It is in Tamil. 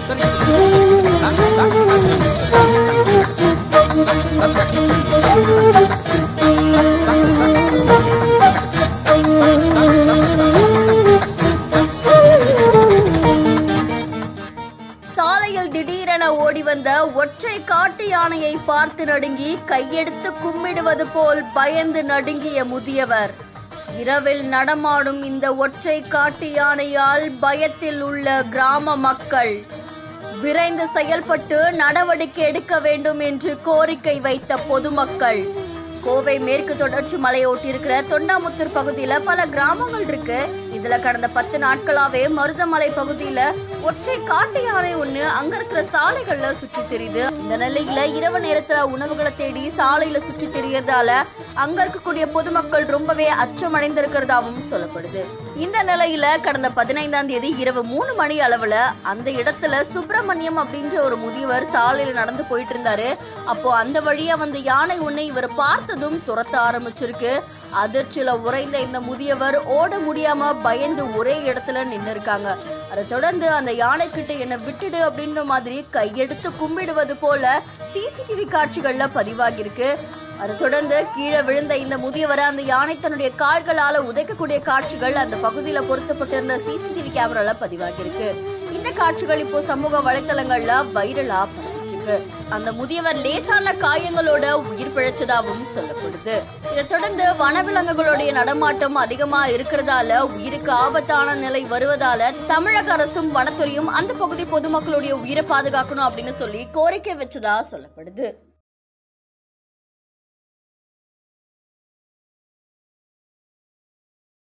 சாலையில் திடீரென ஓடி வந்த ஒற்றை காட்டு யானையை பார்த்து நடுங்கி கையெடுத்து கும்பிடுவது போல் பயந்து நடுங்கிய முதியவர் இரவில் நடமாடும் இந்த ஒற்றை காட்டு யானையால் பயத்தில் உள்ள கிராம மக்கள் விரைந்து செயல்பட்டு நடவடிக்கை எடுக்க வேண்டும் என்று கோரிக்கை வைத்த பொதுமக்கள் கோவை மேற்கு தொடர்ச்சி மலையொட்டி இருக்கிற தொண்டாமுத்தூர் பகுதியில பல கிராமங்கள் இருக்கு இதுல கடந்த பத்து நாட்களாவே மருதமலை பகுதியில ஒற்றை காட்டு யானை ஒண்ணு அங்க இருக்கிற சாலைகள்ல சுற்றி தெரியுது இந்த நிலையில இரவு நேரத்துல உணவுகளை தேடி சாலையில சுற்றி தெரியறதால அங்க இருக்கக்கூடிய பொதுமக்கள் ரொம்பவே அச்சமடைந்திருக்கிறதாவும் சொல்லப்படுது இந்த நிலையில கடந்த பதினைந்தாம் தேதி இரவு மூணு மணி அளவுல அந்த இடத்துல சுப்பிரமணியம் அப்படின்ற ஒரு முதியவர் சாலையில நடந்து போயிட்டு இருந்தாரு அப்போ அந்த வழியா வந்த யானை ஒண்ணு இவர் பார்த்ததும் துரத்த ஆரம்பிச்சிருக்கு அதிர்ச்சியில உறைந்த இந்த முதியவர் ஓட முடியாம பயந்து ஒரே இடத்துல நின்னு இருக்காங்க அதை தொடர்ந்து அந்த யானை கிட்ட என்ன விட்டுடு அப்படின்ற மாதிரி கையெடுத்து கும்பிடுவது போல சிசிடிவி காட்சிகள்ல பதிவாகியிருக்கு அதை தொடர்ந்து கீழே விழுந்த இந்த முதியவரை அந்த யானை தன்னுடைய கால்களால உதைக்கக்கூடிய காட்சிகள் அந்த பகுதியில பொருத்தப்பட்டிருந்த சிசிடிவி கேமரால பதிவாகியிருக்கு இந்த காட்சிகள் இப்போ சமூக வலைத்தளங்கள்ல வைரலா பரவிட்டு அந்த முதியவர் லேசான காயங்களோட உயிர் பிழைச்சதாகவும் சொல்லப்படுது இதை தொடர்ந்து வனவிலங்குகளுடைய நடமாட்டம் அதிகமா இருக்கிறதால உயிருக்கு ஆபத்தான நிலை வருவதால தமிழக அரசும் வனத்துறையும் அந்த பகுதி பொதுமக்களுடைய உயிரை பாதுகாக்கணும் அப்படின்னு சொல்லி கோரிக்கை வச்சதா சொல்லப்படுது